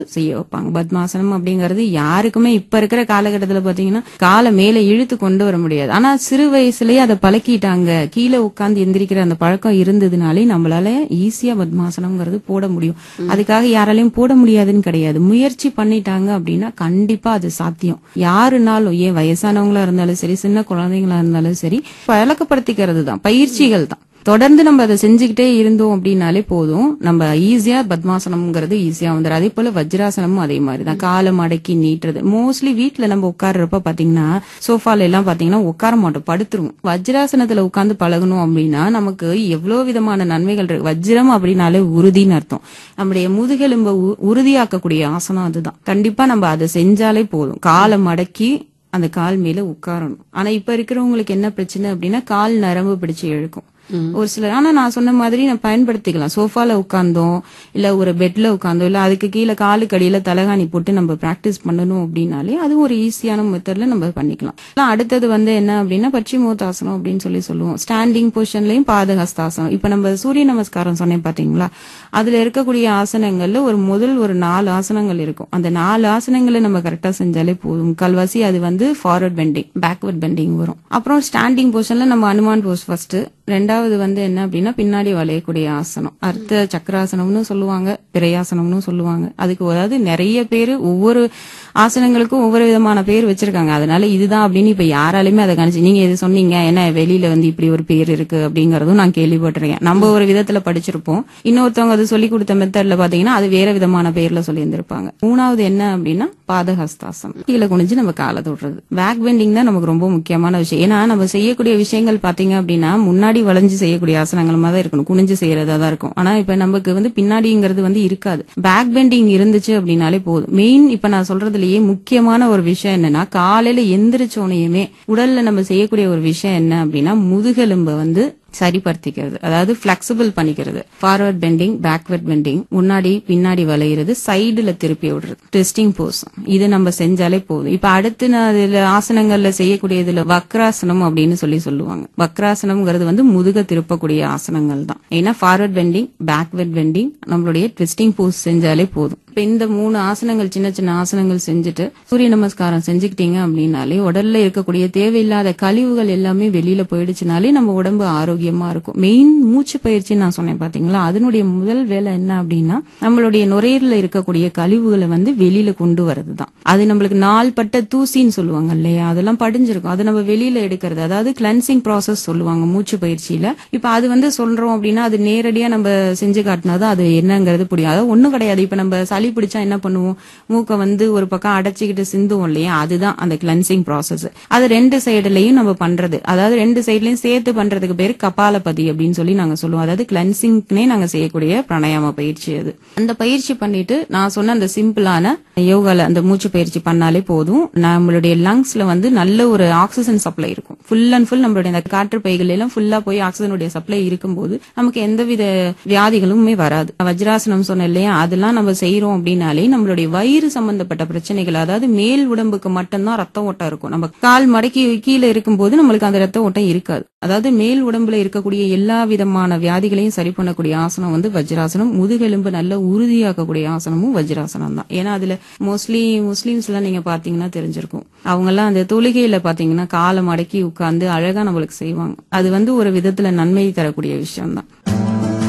செய்ய வைப்பாங்க பத்மாசனம் அப்படிங்கிறது யாருக்குமே இப்ப இருக்கிற காலகட்டத்துல பாத்தீங்கன்னா காலை மேல இழுத்து கொண்டு வர முடியாது ஆனா சிறு வயசுலயே அதை பழக்கிட்டாங்க கீழே உட்கார்ந்து எந்திரிக்கிற அந்த பழக்கம் இருந்ததுனாலே நம்மளால ஈஸியா பத்மாசனம்ங்கிறது போட முடியும் அதுக்காக யாராலையும் போட முடியாதுன்னு கிடையாது முயற்சி பண்ணிட்டாங்க அப்படின்னா கண்டிப்பா அது சாத்தியம் யாருனாலும் ஏன் வயசானவங்களா இருந்தாலும் சரி சின்ன குழந்தைங்களா இருந்தாலும் சரி பழக்கப்படுத்திக்கிறது தான் பயிற்சிகள் தான் தொடர்ந்து நம்ம அதை செஞ்சுக்கிட்டே இருந்தோம் அப்படின்னாலே போதும் நம்ம ஈஸியா பத்மாசனம்ங்கிறது ஈஸியா வந்துடும் அதே போல வஜ்ராசனமும் அதே மாதிரி தான் காலை மடக்கி நீட்டுறது மோஸ்ட்லி வீட்ல நம்ம உட்கார்றப்ப பாத்தீங்கன்னா சோஃபால எல்லாம் பாத்தீங்கன்னா உட்கார மாட்டோம் படுத்துருவோம் வஜ்ராசனத்துல உட்கார்ந்து பழகணும் அப்படின்னா நமக்கு எவ்வளவு விதமான நன்மைகள் இருக்கு வஜ்ரம் அப்படின்னாலே உறுதின்னு அர்த்தம் நம்முடைய முதுகெலும்பை உ- உறுதியாக்கக்கூடிய ஆசனம் அதுதான் கண்டிப்பா நம்ம அதை செஞ்சாலே போதும் காலை மடக்கி அந்த கால் மேல உட்காரணும் ஆனா இப்ப இருக்கிறவங்களுக்கு என்ன பிரச்சனை அப்படின்னா கால் நரம்பு பிடிச்சு இழுக்கும் ஒரு சிலர் ஆனா நான் சொன்ன மாதிரி நான் பயன்படுத்திக்கலாம் சோஃபால உட்கார்ந்தோம் இல்ல ஒரு பெட்ல உட்கார்ந்தோம் இல்ல அதுக்கு கீழே காலுக்கு அடியில தலகாணி போட்டு நம்ம பிராக்டிஸ் பண்ணணும் அப்படின்னாலே அது ஒரு ஈஸியான மெத்தட்ல நம்ம பண்ணிக்கலாம் இல்ல அடுத்தது வந்து என்ன அப்படின்னா பச்சிமோத்தாசனம் அப்படின்னு சொல்லி சொல்லுவோம் ஸ்டாண்டிங் பொசிஷன்லயும் பாதஹஸ்தாசனம் இப்ப நம்ம சூரிய நமஸ்காரம் சொன்னேன் பாத்தீங்களா அதுல இருக்கக்கூடிய ஆசனங்கள்ல ஒரு முதல் ஒரு நாலு ஆசனங்கள் இருக்கும் அந்த நாலு ஆசனங்களை நம்ம கரெக்டா செஞ்சாலே போதும் முக்கால்வாசி அது வந்து ஃபார்வர்ட் பெண்டிங் பேக்வர்ட் பெண்டிங் வரும் அப்புறம் ஸ்டாண்டிங் பொசிஷன்ல நம்ம அனுமான் போஸ் ஃபர்ஸ்ட் ரெண்டாவது வந்து என்ன அப்படின்னா பின்னாடி வளையக்கூடிய ஆசனம் அர்த்த சக்கராசனம்னு சொல்லுவாங்க பிரையாசனம்னு சொல்லுவாங்க அதுக்கு அதாவது நிறைய பேர் ஒவ்வொரு ஆசனங்களுக்கும் ஒவ்வொரு விதமான பேர் வச்சிருக்காங்க அதனால இதுதான் அப்படின்னு இப்ப யாராலுமே அதை கணிச்சு நீங்க இது சொன்னீங்க என்ன வெளியில வந்து இப்படி ஒரு பேர் இருக்கு அப்படிங்கறதும் நான் கேள்விப்பட்டிருக்கேன் நம்ம ஒரு விதத்துல படிச்சிருப்போம் இன்னொருத்தவங்க அது சொல்லி கொடுத்த மெத்தட்ல பாத்தீங்கன்னா அது வேற விதமான பேர்ல சொல்லி இருந்திருப்பாங்க மூணாவது என்ன அப்படின்னா பாதஹஸ்தாசனம் கீழே குனிஞ்சு நம்ம காலை தொடுறது பேக் பெண்டிங் தான் நமக்கு ரொம்ப முக்கியமான விஷயம் ஏன்னா நம்ம செய்யக்கூடிய விஷயங்கள் பாத்தீங்க அப்படின்னா முன்னாடி வளைஞ்சு செய்யக்கூடிய ஆசனங்கள் மாதிரி தான் இருக்கணும் குனிஞ்சு செய்யறதா தான் இருக்கும் ஆனா இப்ப நமக்கு வந்து பின்னாடிங்கிறது வந்து இருக்காது பேக் பெண்டிங் இருந்துச்சு அப்படின்னாலே போதும் மெயின் இப்ப நான் சொல்றதுலயே முக்கியமான ஒரு விஷயம் என்னன்னா காலையில எந்திரிச்சோனையுமே உடல்ல நம்ம செய்யக்கூடிய ஒரு விஷயம் என்ன அப்படின்னா முதுகெலும்ப வந்து சரிப்படுத்திக்கிறது அதாவது பிளெக்சிபிள் பண்ணிக்கிறது ஃபார்வர்ட் பெண்டிங் பேக்வர்ட் பெண்டிங் முன்னாடி பின்னாடி வளையிறது சைடுல திருப்பி விடுறது டெஸ்டிங் போஸ் இது நம்ம செஞ்சாலே போதும் இப்ப அடுத்து நான் இதுல ஆசனங்கள்ல செய்யக்கூடியதுல வக்ராசனம் அப்படின்னு சொல்லி சொல்லுவாங்க வக்ராசனம்ங்கிறது வந்து முதுக திருப்பக்கூடிய ஆசனங்கள் தான் ஏன்னா ஃபார்வர்ட் பெண்டிங் பேக்வர்ட் பெண்டிங் நம்மளுடைய ட்விஸ்டிங் போஸ் செஞ்சாலே போதும் இப்ப இந்த மூணு ஆசனங்கள் சின்ன சின்ன ஆசனங்கள் செஞ்சுட்டு சூரிய நமஸ்காரம் செஞ்சுக்கிட்டீங்க அப்படின்னாலே உடல்ல இருக்கக்கூடிய தேவையில்லாத கழிவுகள் எல்லாமே வெளியில போயிடுச்சுனாலே நம்ம உடம்பு ஆரோக்கியமா இருக்கும் மெயின் மூச்சு பயிற்சி நான் சொன்னேன் பாத்தீங்களா அதனுடைய முதல் வேலை என்ன அப்படின்னா நம்மளுடைய நுரையீரல இருக்கக்கூடிய கழிவுகளை வந்து வெளியில கொண்டு வரது தான் அது நம்மளுக்கு நாள்பட்ட தூசின்னு சொல்லுவாங்க இல்லையா அதெல்லாம் படிஞ்சிருக்கும் அது நம்ம வெளியில எடுக்கிறது அதாவது கிளென்சிங் ப்ராசஸ் சொல்லுவாங்க மூச்சு பயிற்சியில இப்ப அது வந்து சொல்றோம் அப்படின்னா அது நேரடியா நம்ம செஞ்சு காட்டினாதான் அது என்னங்கிறது புரியும் அதாவது ஒண்ணும் கிடையாது இப்ப நம்ம சளி பிடிச்சா என்ன பண்ணுவோம் மூக்க வந்து ஒரு பக்கம் அடைச்சிக்கிட்டு சிந்துவோம் இல்லையா அதுதான் அந்த கிளென்சிங் ப்ராசஸ் அது ரெண்டு சைடுலயும் நம்ம பண்றது அதாவது ரெண்டு சைடுலயும் சேர்த்து பண்றதுக்கு பேரு கபாலபதி அப்படின்னு சொல்லி நாங்க சொல்லுவோம் அதாவது கிளென்சிங்னே நாங்க செய்யக்கூடிய பிராணாயாம பயிற்சி அது அந்த பயிற்சி பண்ணிட்டு நான் சொன்ன அந்த சிம்பிளான யோகால அந்த மூச்சு பயிற்சி பண்ணாலே போதும் நம்மளுடைய லங்ஸ்ல வந்து நல்ல ஒரு ஆக்சிஜன் சப்ளை இருக்கும் ஃபுல் அண்ட் ஃபுல் நம்மளுடைய அந்த காற்று பைகள் எல்லாம் ஃபுல்லா போய் ஆக்சிஜனுடைய சப்ளை இருக்கும்போது நமக்கு எந்தவித வியாதிகளுமே வராது வஜ்ராசனம் சொன்ன இல்லையா அதெல்லாம் நம்ம செய்யறோம் அப்படின்னாலே நம்மளுடைய வயிறு சம்பந்தப்பட்ட பிரச்சனைகள் அதாவது மேல் உடம்புக்கு மட்டும்தான் ரத்த ஓட்டம் இருக்கும் நம்ம கால் மடக்கி கீழே இருக்கும்போது நம்மளுக்கு அந்த ரத்த ஓட்டம் இருக்காது அதாவது மேல் உடம்புல இருக்கக்கூடிய எல்லா விதமான வியாதிகளையும் சரி பண்ணக்கூடிய ஆசனம் வந்து வஜ்ராசனம் முதுகெலும்பு நல்ல உறுதியாக்கக்கூடிய ஆசனமும் வஜ்ராசனம் தான் ஏன்னா அதுல மோஸ்ட்லி முஸ்லீம்ஸ் எல்லாம் நீங்க பாத்தீங்கன்னா தெரிஞ்சிருக்கும் அவங்க எல்லாம் அந்த தொழுகையில பாத்தீங்கன்னா காலை மடக்கி உட்கார்ந்து அழகா நம்மளுக்கு செய்வாங்க அது வந்து ஒரு விதத்துல நன்மை தரக்கூடிய விஷயம் தான்